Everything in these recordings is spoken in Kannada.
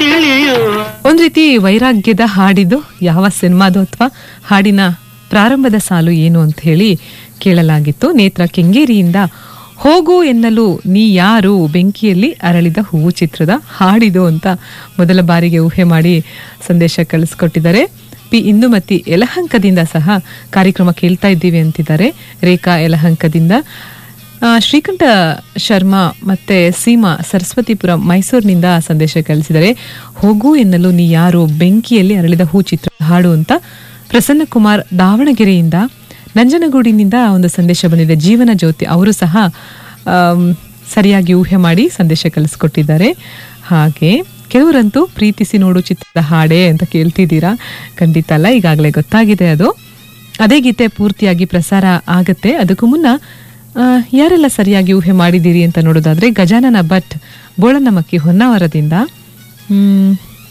ತಿಳಿಯುವ ಒಂದ್ ರೀತಿ ವೈರಾಗ್ಯದ ಹಾಡಿದು ಯಾವ ಸಿನಿಮಾದು ಅಥವಾ ಹಾಡಿನ ಪ್ರಾರಂಭದ ಸಾಲು ಏನು ಅಂತ ಹೇಳಿ ಕೇಳಲಾಗಿತ್ತು ನೇತ್ರ ಕೆಂಗೇರಿಯಿಂದ ಹೋಗು ಎನ್ನಲು ನೀ ಯಾರು ಬೆಂಕಿಯಲ್ಲಿ ಅರಳಿದ ಹೂವು ಚಿತ್ರದ ಹಾಡಿದು ಅಂತ ಮೊದಲ ಬಾರಿಗೆ ಊಹೆ ಮಾಡಿ ಸಂದೇಶ ಕಳಿಸ್ಕೊಟ್ಟಿದ್ದಾರೆ ಪಿ ಇಂದುಮತಿ ಯಲಹಂಕದಿಂದ ಸಹ ಕಾರ್ಯಕ್ರಮ ಕೇಳ್ತಾ ಇದ್ದೀವಿ ಅಂತಿದ್ದಾರೆ ರೇಖಾ ಯಲಹಂಕದಿಂದ ಆ, ಶ್ರೀಕಂಠ ಶರ್ಮಾ ಮತ್ತೆ ಸೀಮಾ ಸರಸ್ವತಿಪುರ ಮೈಸೂರಿನಿಂದ ಸಂದೇಶ ಕಳಿಸಿದರೆ ಹೋಗು ಎನ್ನಲು ನೀ ಯಾರು ಬೆಂಕಿಯಲ್ಲಿ ಅರಳಿದ ಹೂ ಚಿತ್ರ ಹಾಡು ಅಂತ ಪ್ರಸನ್ನ ಕುಮಾರ್ ದಾವಣಗೆರೆಯಿಂದ ನಂಜನಗೂಡಿನಿಂದ ಒಂದು ಸಂದೇಶ ಬಂದಿದೆ ಜೀವನ ಜ್ಯೋತಿ ಅವರು ಸಹ ಆಮ್, ಸರಿಯಾಗಿ ಊಹೆ ಮಾಡಿ ಸಂದೇಶ ಕಳಿಸ್ಕೊಟ್ಟಿದ್ದಾರೆ ಹಾಗೆ ಕೆಲವರಂತೂ ಪ್ರೀತಿಸಿ ನೋಡು ಚಿತ್ರದ ಹಾಡೇ ಅಂತ ಕೇಳ್ತಿದ್ದೀರಾ ಖಂಡಿತ ಅಲ್ಲ ಈಗಾಗಲೇ ಗೊತ್ತಾಗಿದೆ ಅದು ಅದೇ ಗೀತೆ ಪೂರ್ತಿಯಾಗಿ ಪ್ರಸಾರ ಆಗತ್ತೆ ಅದಕ್ಕೂ ಮುನ್ನ ಆ, ಯಾರೆಲ್ಲ ಸರಿಯಾಗಿ ಊಹೆ ಮಾಡಿದ್ದೀರಿ ಅಂತ ನೋಡೋದಾದ್ರೆ ಗಜಾನನ ಭಟ್ ಬೋಳನಮಕ್ಕಿ ಹೊನ್ನಾವರದಿಂದ ಹ್ಮ್,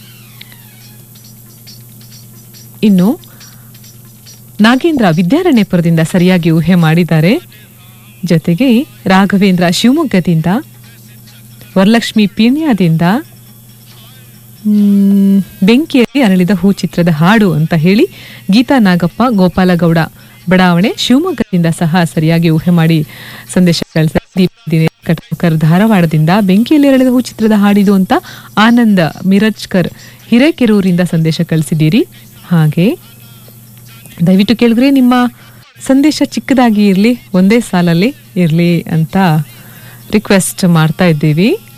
ಇನ್ನು ನಾಗೇಂದ್ರ ವಿದ್ಯಾರಣ್ಯಪುರದಿಂದ ಸರಿಯಾಗಿ ಊಹೆ ಮಾಡಿದ್ದಾರೆ ಜೊತೆಗೆ ರಾಘವೇಂದ್ರ ಶಿವಮೊಗ್ಗದಿಂದ ವರಲಕ್ಷ್ಮಿ ಪೀಣ್ಯದಿಂದ ಮ್, ಬೆಂಕಿಯಲ್ಲಿ ಅರಳಿದ ಹೂ ಚಿತ್ರದ ಹಾಡು ಅಂತ ಹೇಳಿ ಗೀತಾ ನಾಗಪ್ಪ ಗೋಪಾಲಗೌಡ ಬಡಾವಣೆ ಶಿವಮೊಗ್ಗದಿಂದ ಸಹ ಸರಿಯಾಗಿ ಊಹೆ ಮಾಡಿ ಸಂದೇಶ ಕಳಿಸಿದ್ದಾರೆ ದೀಪ ದಿನೇಶ್ ಕಟ್ಕರ್ ಧಾರವಾಡದಿಂದ ಬೆಂಕಿಯಲ್ಲಿ ಅರಳಿದ ಹೂ ಚಿತ್ರದ ಹಾಡಿದು ಅಂತ ಆನಂದ್ ಮಿರಜ್ಕರ್ ಹಿರೇಕೆರೂರಿಂದ ಸಂದೇಶ ಕಳಿಸಿದ್ದೀರಿ ಹಾಗೆ ದಯವಿಟ್ಟು ಕೇಳಿದ್ರೆ ನಿಮ್ಮ ಸಂದೇಶ ಚಿಕ್ಕದಾಗಿ ಇರಲಿ ಒಂದೇ ಸಾಲಲ್ಲಿ ಇರಲಿ ಅಂತ ರಿಕ್ವೆಸ್ಟ್ ಮಾಡ್ತಾ ಇದ್ದೀವಿ